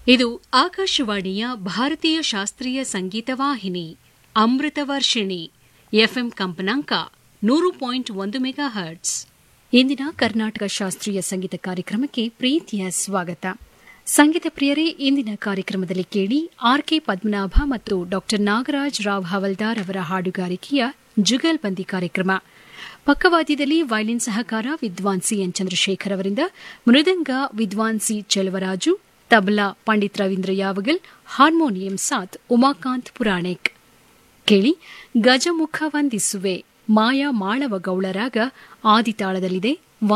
ಇದು ಆಕಾಶವಾಣಿಯ ಭಾರತೀಯ ಶಾಸ್ತ್ರೀಯ ಸಂಗೀತ ವಾಹಿನಿ ಅಮೃತ ವರ್ಷಿಣಿ ಎಫ್ಎಂ ಕಂಪನಾಂಕ ನೂರು ಪಾಯಿಂಟ್ ಒಂದು ಮೆಗಾ ಹರ್ಟ್ಸ್ ಇಂದಿನ ಕರ್ನಾಟಕ ಶಾಸ್ತ್ರೀಯ ಸಂಗೀತ ಕಾರ್ಯಕ್ರಮಕ್ಕೆ ಪ್ರೀತಿಯ ಸ್ವಾಗತ ಸಂಗೀತ ಪ್ರಿಯರೇ ಇಂದಿನ ಕಾರ್ಯಕ್ರಮದಲ್ಲಿ ಕೇಳಿ ಆರ್ ಕೆ ಪದ್ಮನಾಭ ಮತ್ತು ಡಾ ನಾಗರಾಜ್ ರಾವ್ ಹವಲ್ದಾರ್ ಅವರ ಹಾಡುಗಾರಿಕೆಯ ಜುಗಲ್ಬಂದಿ ಕಾರ್ಯಕ್ರಮ ಪಕ್ಕವಾದ್ಯದಲ್ಲಿ ವಯಲಿನ್ ಸಹಕಾರ ವಿದ್ವಾನ್ ಸಿ ಎನ್ ಚಂದ್ರಶೇಖರ್ ಅವರಿಂದ ಮೃದಂಗ ವಿದ್ವಾನ್ ಸಿ ಚೆಲುವರಾಜು ತಬಲಾ ಪಂಡಿತ್ ರವೀಂದ್ರ ಯಾವಗಲ್ ಹಾರ್ಮೋನಿಯಂ ಸಾತ್ ಉಮಾಕಾಂತ್ ಪುರಾಣಿಕ್ ಕೇಳಿ ಗಜಮುಖ ವಂದಿಸುವೆ ಮಾಯಾ ಮಾಳವ ಗೌಳರಾಗ ಆದಿತಾಳದಲ್ಲಿದೆ